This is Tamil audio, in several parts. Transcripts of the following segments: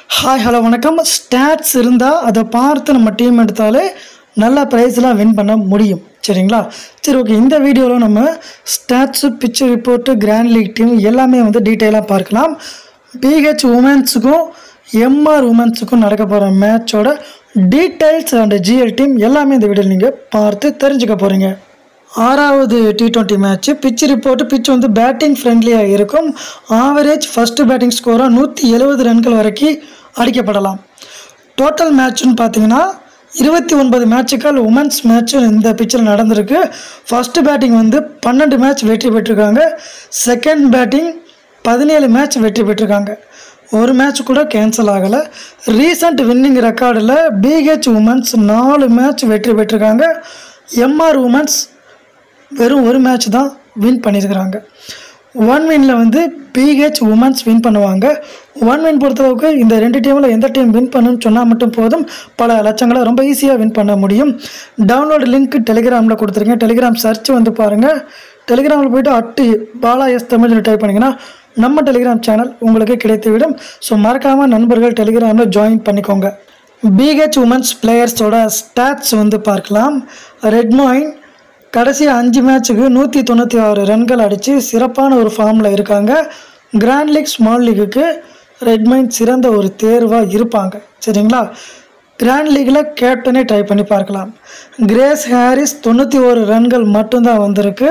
ஹாய் ஹலோ வணக்கம் ஸ்டாட்ஸ் இருந்தால் அதை பார்த்து நம்ம டீம் எடுத்தாலே நல்ல ப்ரைஸ்லாம் வின் பண்ண முடியும் சரிங்களா சரி ஓகே இந்த வீடியோவில் நம்ம stats picture report grand league team எல்லாமே வந்து டீட்டெயிலாக பார்க்கலாம் பிஹெச் உமன்ஸுக்கும் எம்ஆர் உமன்ஸுக்கும் நடக்க போகிற மேட்சோட டீட்டெயில்ஸ் அண்ட் ஜிஎல் டீம் எல்லாமே இந்த வீடியோவில் நீங்கள் பார்த்து தெரிஞ்சுக்க போகிறீங்க ஆறாவது T twenty match pitch report pitch வந்து பேட்டிங் ஃப்ரெண்ட்லியாக இருக்கும் ஆவரேஜ் ஃபஸ்ட்டு பேட்டிங் ஸ்கோராக நூற்றி எழுபது ரன்கள் வரைக்கும் அடிக்கப்படலாம் டோட்டல் மேட்ச்னு பார்த்தீங்கன்னா இருபத்தி ஒன்பது மேட்சுகள் உமன்ஸ் மேட்ச் இந்த பிச்சில் நடந்திருக்கு ஃபஸ்ட்டு பேட்டிங் வந்து பன்னெண்டு மேட்ச் வெற்றி பெற்றிருக்காங்க செகண்ட் பேட்டிங் பதினேழு மேட்ச் வெற்றி பெற்றிருக்காங்க ஒரு மேட்ச் கூட கேன்சல் ஆகலை ரீசண்ட் வின்னிங் ரெக்கார்டில் பிஹெச் உமன்ஸ் நாலு மேட்ச் வெற்றி பெற்றிருக்காங்க எம்ஆர் உமன்ஸ் வெறும் ஒரு மேட்ச் தான் வின் பண்ணியிருக்கிறாங்க ஒன் வினில் வந்து பிஹெச் உமன்ஸ் வின் பண்ணுவாங்க ஒன் வின் பொறுத்தளவுக்கு இந்த ரெண்டு டீமில் எந்த டீம் வின் பண்ணுன்னு சொன்னால் மட்டும் போதும் பல லட்சங்களை ரொம்ப ஈஸியாக வின் பண்ண முடியும் டவுன்லோட் லிங்க் டெலிகிராமில் கொடுத்துருக்கேன் டெலிகிராம் சர்ச் வந்து பாருங்கள் டெலிகிராமில் போயிட்டு at Bala S Tamil type பண்ணிங்கன்னா நம்ம டெலிகிராம் சேனல் உங்களுக்கு கிடைத்துவிடும் ஸோ மறக்காமல் நண்பர்கள் டெலிகிராமில் ஜாயின் பண்ணிக்கோங்க பிஹெச் உமன்ஸ் பிளேயர்ஸோட ஸ்டாட்ஸ் வந்து பார்க்கலாம் ரெட்மாயின் கடைசி அஞ்சு மேட்ச்சுக்கு நூற்றி தொண்ணூற்றி ஆறு ரன்கள் அடித்து சிறப்பான ஒரு ஃபார்மில் இருக்காங்க கிராண்ட் லீக் ஸ்மால் லீக்குக்கு ரெட்மைன் சிறந்த ஒரு தேர்வாக இருப்பாங்க சரிங்களா கிராண்ட் லீக்கில் கேப்டனே ட்ரை பண்ணி பார்க்கலாம் கிரேஸ் ஹாரிஸ் தொண்ணூற்றி ஒரு ரன்கள் மட்டும்தான் வந்திருக்கு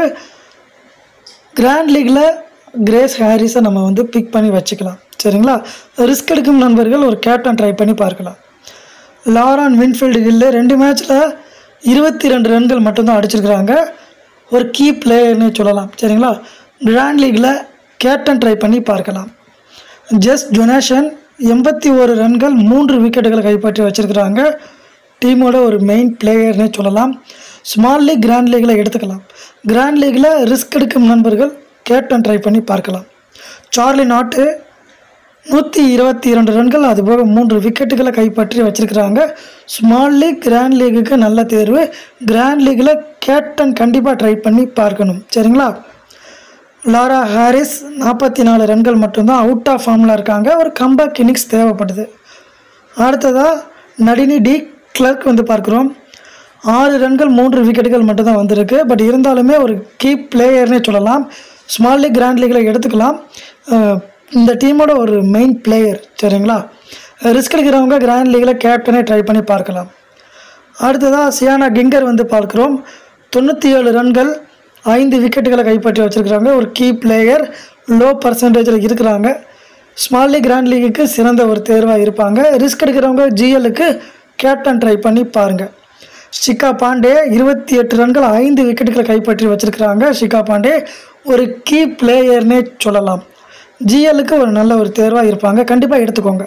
கிராண்ட் லீக்கில் கிரேஸ் ஹாரிஸை நம்ம வந்து பிக் பண்ணி வச்சுக்கலாம் சரிங்களா ரிஸ்க் எடுக்கும் நண்பர்கள் ஒரு கேப்டன் ட்ரை பண்ணி பார்க்கலாம் லாரான் வின்ஃபீல்டு கில்லு ரெண்டு மேட்ச்சில் இருபத்தி ரெண்டு ரன்கள் மட்டும்தான் அடிச்சிருக்கிறாங்க ஒரு கீ பிளேயர்னு சொல்லலாம் சரிங்களா கிராண்ட் லீக்கில் கேப்டன் ட்ரை பண்ணி பார்க்கலாம் ஜஸ்ட் டொனேஷன் எண்பத்தி ஒரு ரன்கள் மூன்று விக்கெட்டுகளை கைப்பற்றி வச்சிருக்கிறாங்க டீமோட ஒரு மெயின் பிளேயர்னே சொல்லலாம் ஸ்மால் லீக் கிராண்ட் லீக்கில் எடுத்துக்கலாம் கிராண்ட் லீக்கில் ரிஸ்க் எடுக்கும் நண்பர்கள் கேப்டன் ட்ரை பண்ணி பார்க்கலாம் சார்லி நாட்டு நூற்றி இருபத்தி இரண்டு ரன்கள் அதுபோக மூன்று விக்கெட்டுகளை கைப்பற்றி வச்சிருக்கிறாங்க ஸ்மால் லீக் கிராண்ட் லீக்குக்கு நல்ல தேர்வு கிராண்ட் லீக்கில் கேப்டன் கண்டிப்பாக ட்ரை பண்ணி பார்க்கணும் சரிங்களா லாரா ஹாரிஸ் நாற்பத்தி நாலு ரன்கள் மட்டும்தான் அவுட் ஆஃப் ஃபார்மில் இருக்காங்க ஒரு கம்பேக் இன்னிங்ஸ் தேவைப்படுது அடுத்ததாக நடினி டி கிளர்க் வந்து பார்க்குறோம் ஆறு ரன்கள் மூன்று விக்கெட்டுகள் மட்டும்தான் வந்திருக்கு பட் இருந்தாலுமே ஒரு கீ பிளேயர்னே சொல்லலாம் ஸ்மால் லீக் கிராண்ட் லீக்கில் எடுத்துக்கலாம் அஹ் இந்த டீமோட ஒரு மெயின் பிளேயர் சரிங்களா ரிஸ்க் எடுக்கிறவங்க கிராண்ட் லீக்கில் கேப்டனே ட்ரை பண்ணி பார்க்கலாம் அடுத்ததாக சியானா கிங்கர் வந்து பார்க்குறோம் தொண்ணூற்றி ஏழு ரன்கள் ஐந்து விக்கெட்டுகளை கைப்பற்றி வச்சுருக்கிறாங்க ஒரு கீ பிளேயர் லோ பர்சன்டேஜில் இருக்கிறாங்க ஸ்மால் லீக் கிராண்ட் லீக்குக்கு சிறந்த ஒரு தேர்வாக இருப்பாங்க ரிஸ்க் எடுக்கிறவங்க ஜிஎலுக்கு கேப்டன் ட்ரை பண்ணி பாருங்கள் ஷிகா பாண்டே இருபத்தி எட்டு ரன்கள் ஐந்து விக்கெட்டுகளை கைப்பற்றி வச்சிருக்கிறாங்க ஷிகா பாண்டே ஒரு கீ பிளேயர்னே சொல்லலாம் ஜிஎலுக்கு ஒரு நல்ல ஒரு தேர்வாக இருப்பாங்க கண்டிப்பாக எடுத்துக்கோங்க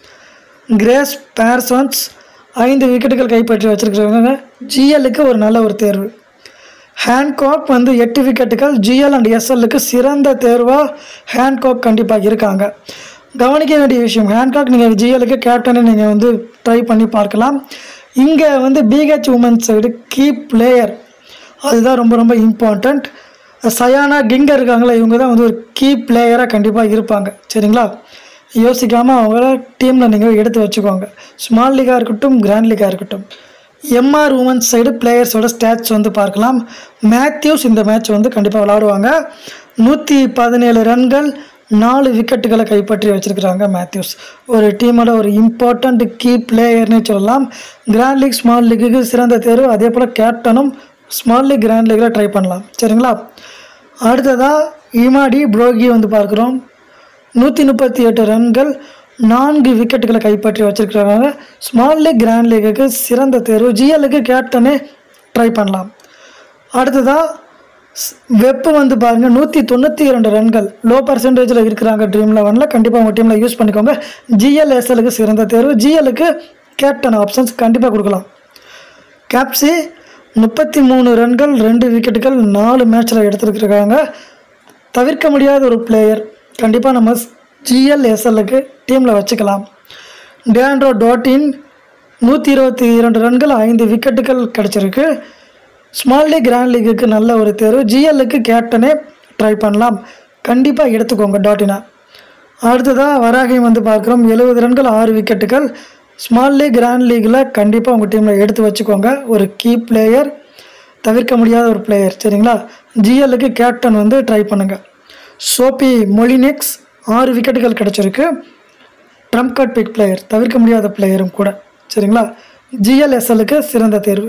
கிரேஸ் பேர்சன்ஸ் ஐந்து விக்கெட்டுகள் கைப்பற்றி வச்சிருக்கிறாங்க ஜிஎல்லுக்கு ஒரு நல்ல ஒரு தேர்வு ஹேண்ட்காக் வந்து எட்டு விக்கெட்டுகள் ஜிஎல் அண்ட் எஸ்எல்லுக்கு சிறந்த தேர்வாக ஹேண்ட்காக் கண்டிப்பாக இருக்காங்க கவனிக்க வேண்டிய விஷயம் ஹேண்ட்காக் நீங்கள் ஜிஎலுக்கு கேப்டனை நீங்கள் வந்து ட்ரை பண்ணி பார்க்கலாம் இங்கே வந்து PH women's side key player அதுதான் ரொம்ப ரொம்ப இம்பார்ட்டண்ட் சயானா கிங்கர் இருக்காங்களே இவங்க தான் வந்து ஒரு கீ பிளேயராக கண்டிப்பாக இருப்பாங்க சரிங்களா யோசிக்காமல் அவங்கள டீமில் நீங்கள் எடுத்து வச்சுக்கோங்க ஸ்மால் லீக்காக இருக்கட்டும் கிராண்ட் லீக்காக இருக்கட்டும் எம்ஆர் உமன்ஸ் சைடு பிளேயர்ஸோட ஸ்டாட்ஸ் வந்து பார்க்கலாம் மேத்யூஸ் இந்த மேட்ச் வந்து கண்டிப்பாக விளாடுவாங்க நூற்றி பதினேழு ரன்கள் நாலு விக்கெட்டுகளை கைப்பற்றி வச்சிருக்கிறாங்க மேத்யூஸ் ஒரு டீமோட ஒரு இம்பார்ட்டண்ட் கீ பிளேயர்னே சொல்லலாம் கிராண்ட் லீக் ஸ்மால் லீக்குக்கு சிறந்த தேர்வு அதே போல் கேப்டனும் ஸ்மால் லீக் கிராண்ட் லீக்கில் ட்ரை பண்ணலாம் சரிங்களா அடுத்ததாக இமாடி புரோகி வந்து பார்க்குறோம் நூற்றி முப்பத்தி எட்டு ரன்கள் நான்கு விக்கெட்டுகளை கைப்பற்றி வச்சிருக்கிறாங்க ஸ்மால் லீக் கிராண்ட் லீக்குக்கு சிறந்த தேர்வு ஜிஎலுக்கு கேப்டனே ட்ரை பண்ணலாம் அடுத்ததாக வெப்பு வந்து பாருங்கள் நூற்றி தொண்ணூற்றி இரண்டு ரன்கள் லோ பர்சன்டேஜில் இருக்கிறாங்க ட்ரீம் லெவனில் கண்டிப்பாக உங்கள் டீமில் யூஸ் பண்ணிக்கோங்க ஜிஎல்எஸ்எலுக்கு சிறந்த தேர்வு ஜிஎலுக்கு கேப்டன் ஆப்ஷன்ஸ் கண்டிப்பாக கொடுக்கலாம் கேப்சி முப்பத்தி மூணு ரன்கள் ரெண்டு விக்கெட்டுகள் நாலு மேட்ச்சில் எடுத்துருக்குறாங்க தவிர்க்க முடியாத ஒரு பிளேயர் கண்டிப்பாக நம்ம ஜிஎல்எஸ்எல்லுக்கு டீமில் வச்சுக்கலாம் டேண்ட்ரோ டோட்டின் நூற்றி இருபத்தி இரண்டு ரன்கள் ஐந்து விக்கெட்டுகள் கிடச்சிருக்கு ஸ்மால் லீக் கிராண்ட் லீக்குக்கு நல்ல ஒரு தேர்வு ஜிஎல்லுக்கு கேப்டனே ட்ரை பண்ணலாம் கண்டிப்பாக எடுத்துக்கோங்க டாட்டினா அடுத்ததாக வராகியும் வந்து பார்க்குறோம் எழுபது ரன்கள் ஆறு விக்கெட்டுகள் ஸ்மால் லீக் கிராண்ட் லீக்கில் கண்டிப்பாக உங்கள் டீமில் எடுத்து வச்சுக்கோங்க ஒரு கீ பிளேயர் தவிர்க்க முடியாத ஒரு பிளேயர் சரிங்களா ஜிஎல்லுக்கு கேப்டன் வந்து ட்ரை பண்ணுங்கள் சோபி மொலினிக்ஸ் ஆறு விக்கெட்டுகள் கிடச்சிருக்கு ட்ரம்ப் கார்ட் பிக் பிளேயர் தவிர்க்க முடியாத பிளேயரும் கூட சரிங்களா ஜிஎல்எஸ்எல்லுக்கு சிறந்த தேர்வு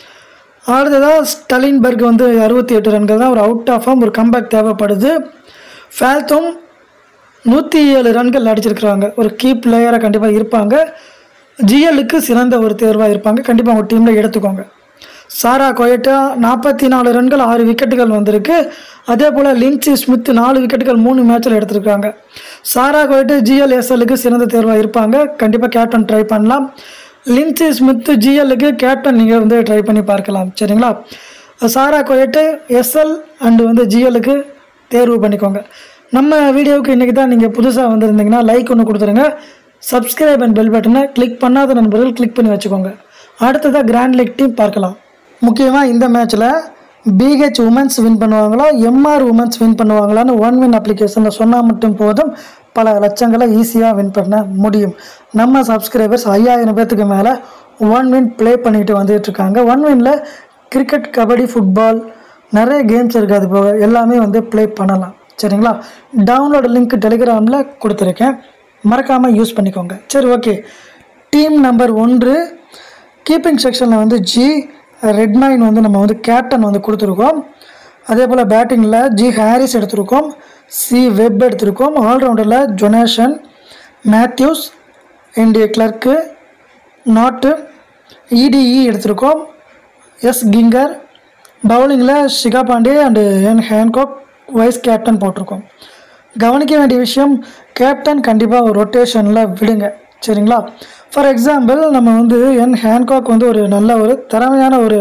அடுத்ததாக ஸ்டலின்பர்க் வந்து அறுபத்தி எட்டு ரன்கள் தான் ஒரு அவுட் ஆஃப் ஒரு கம்பேக் தேவைப்படுது ஃபேல்த்தோம் நூற்றி ஏழு ரன்கள் அடிச்சிருக்கிறாங்க ஒரு கீ பிளேயராக கண்டிப்பாக இருப்பாங்க ஜிஎல்லுக்கு சிறந்த ஒரு தேர்வாக இருப்பாங்க கண்டிப்பாக அவங்க டீமில் எடுத்துக்கோங்க சாரா கொயட்டா நாற்பத்தி நாலு ரன்கள் ஆறு விக்கெட்டுகள் வந்திருக்கு அதே போல் லின்சி ஸ்மித் நாலு விக்கெட்டுகள் மூணு மேட்ச்சில் எடுத்திருக்காங்க சாரா கொயட்டு ஜிஎல்எஸ்எல்லுக்கு சிறந்த தேர்வாக இருப்பாங்க கண்டிப்பாக கேப்டன் ட்ரை பண்ணலாம் லின்சி ஸ்மித் ஜிஎல்லுக்கு கேப்டன் நீங்கள் வந்து ட்ரை பண்ணி பார்க்கலாம் சரிங்களா சாரா கொயட்டு எஸ்எல் அண்டு வந்து ஜிஎல்லுக்கு தேர்வு பண்ணிக்கோங்க நம்ம வீடியோவுக்கு இன்றைக்கி தான் நீங்கள் புதுசாக வந்திருந்தீங்கன்னா லைக் ஒன்று கொடுத்துருங்க சப்ஸ்கிரைப் அண்ட் பெல் பட்டனை கிளிக் பண்ணாத நண்பர்கள் கிளிக் பண்ணி வச்சுக்கோங்க அடுத்ததாக கிராண்ட் லீக் டீம் பார்க்கலாம் முக்கியமாக இந்த மேட்ச்சில் பிஹெச் உமன்ஸ் வின் பண்ணுவாங்களா எம்ஆர் உமன்ஸ் வின் பண்ணுவாங்களான்னு ஒன் வின் அப்ளிகேஷனில் சொன்னால் மட்டும் போதும் பல லட்சங்களை ஈஸியாக வின் பண்ண முடியும் நம்ம சப்ஸ்கிரைபர்ஸ் ஐயாயிரம் பேர்த்துக்கு மேலே ஒன் வின் ப்ளே பண்ணிட்டு வந்துட்டு இருக்காங்க ஒன் வின்ல கிரிக்கெட் கபடி ஃபுட்பால் நிறைய கேம்ஸ் இருக்குது அது போக எல்லாமே வந்து ப்ளே பண்ணலாம் சரிங்களா டவுன்லோட் லிங்க் டெலிகிராமில் கொடுத்துருக்கேன் மறக்காமல் யூஸ் பண்ணிக்கோங்க சரி ஓகே டீம் நம்பர் ஒன்று கீப்பிங் செக்ஷனில் வந்து ஜி ரெட்மைன் வந்து நம்ம வந்து கேப்டன் வந்து கொடுத்துருக்கோம் அதே போல் பேட்டிங்கில் ஜி ஹாரிஸ் எடுத்திருக்கோம் சி வெப் எடுத்திருக்கோம் ஆல்ரவுண்டரில் ஜொனேஷன் மேத்யூஸ் என்டி கிளர்க்கு நாட்டு இடிஇ எடுத்திருக்கோம் எஸ் கிங்கர் பவுலிங்கில் Shikha Pandey and N Hancock vice captain போட்டிருக்கோம் கவனிக்க வேண்டிய விஷயம் கேப்டன் கண்டிப்பாக ஒரு ரொட்டேஷனில் விடுங்க சரிங்களா ஃபார் எக்ஸாம்பிள் நம்ம வந்து என் ஹேன்காக் வந்து ஒரு நல்ல ஒரு திறமையான ஒரு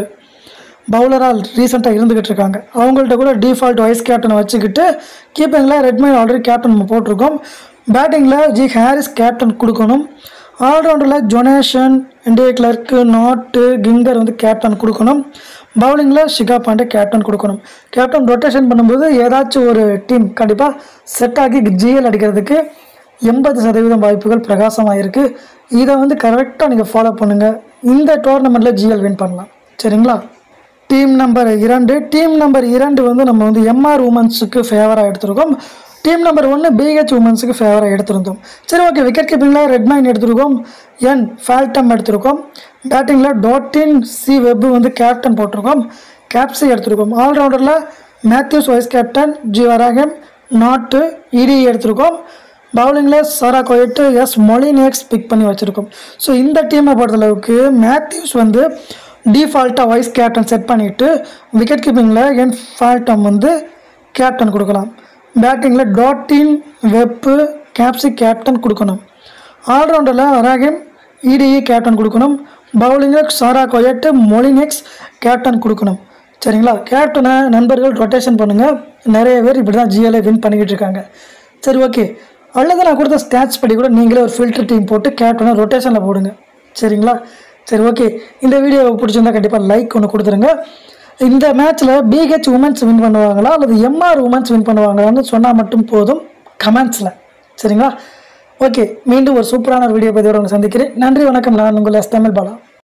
பவுலராக ரீசெண்டாக இருந்துக்கிட்டு இருக்காங்க அவங்கள்ட்ட கூட டிஃபால்ட் வைஸ் கேப்டனை வச்சுக்கிட்டு கீப்பிங்கில் ரெட்மைன் ஆல்ரெடி கேப்டன் நம்ம போட்டிருக்கோம் பேட்டிங்கில் ஜி ஹாரிஸ் கேப்டன் கொடுக்கணும் ஆல்ரவுண்டரில் ஜொனேஷன் இண்டியா கிளர்க்கு நாட்டு கிங்கர் வந்து கேப்டன் கொடுக்கணும் பவுலிங்கில் ஷிகா பாண்டே கேப்டன் கொடுக்கணும் கேப்டன் ரொட்டேஷன் பண்ணும்போது ஏதாச்சும் ஒரு டீம் கண்டிப்பாக செட் ஆகி ஜிஎல் அடிக்கிறதுக்கு எண்பது சதவீதம் வாய்ப்புகள் பிரகாசமாக இருக்குது இதை வந்து கரெக்டாக நீங்கள் ஃபாலோ பண்ணுங்கள் இந்த டோர்னமெண்ட்டில் ஜிஎல் வின் பண்ணலாம் சரிங்களா டீம் நம்பர் இரண்டு டீம் நம்பர் இரண்டு வந்து நம்ம வந்து எம்ஆர் உமன்ஸுக்கு ஃபேவராக எடுத்திருக்கோம் டீம் நம்பர் ஒன்று பிஹெச் உமன்ஸுக்கு ஃபேவராக எடுத்திருந்தோம் சரி ஓகே விக்கெட் கீப்பிங்கில் ரெட்மைன் எடுத்திருக்கோம் என் ஃபேல்டம் எடுத்திருக்கோம் பேட்டிங்கில் டோட்டின் சி வெப் வந்து கேப்டன் போட்டிருக்கோம் கேப்ஸி எடுத்திருக்கோம் ஆல்ரவுண்டரில் Matthews vice captain G Wareham நாட்டு இடி எடுத்திருக்கோம் பவுலிங்கில் சாரா கோயிட்டு எஸ் மொலினேக்ஸ் பிக் பண்ணி வச்சுருக்கோம் ஸோ இந்த டீமை பொறுத்தளவுக்கு மேத்யூஸ் வந்து டிஃபால்ட்டாக வைஸ் கேப்டன் செட் பண்ணிவிட்டு விக்கெட் கீப்பிங்கில் என் ஃபால்டம் வந்து கேப்டன் கொடுக்கலாம் பேட்டிங்கில் டாட்டின் வெப்பு கேப்சி கேப்டன் கொடுக்கணும் ஆல்ரவுண்டரில் வராகிம் இடிஇ கேப்டன் கொடுக்கணும் பவுலிங்கில் சாரா கொயட்டு மொலினெக்ஸ் கேப்டன் கொடுக்கணும் சரிங்களா கேப்டனை நண்பர்கள் ரொட்டேஷன் பண்ணுங்கள் நிறைய பேர் இப்படி தான் ஜிஎல்ஐ வின் பண்ணிக்கிட்டு இருக்காங்க சரி ஓகே அல்லது நான் கொடுத்த ஸ்டாட்ஸ் படி கூட நீங்களே ஒரு ஃபில்டர் டீம் போட்டு கேப்டனை ரொட்டேஷனில் போடுங்க சரிங்களா சரி ஓகே இந்த வீடியோ பிடிச்சிருந்தா கண்டிப்பாக லைக் ஒன்று கொடுத்துருங்க இந்த மேட்ச்சில் பிஹெச் உமன்ஸ் வின் பண்ணுவாங்களா அல்லது எம்ஆர் உமன்ஸ் வின் பண்ணுவாங்களான்னு சொன்னால் மட்டும் போதும் கமெண்ட்ஸில் சரிங்களா ஓகே மீண்டும் ஒரு சூப்பரான ஒரு வீடியோ பதிவோட உங்களை சந்திக்கிறேன் நன்றி வணக்கம் நான் உங்கள் எஸ் தமிழ் பாலா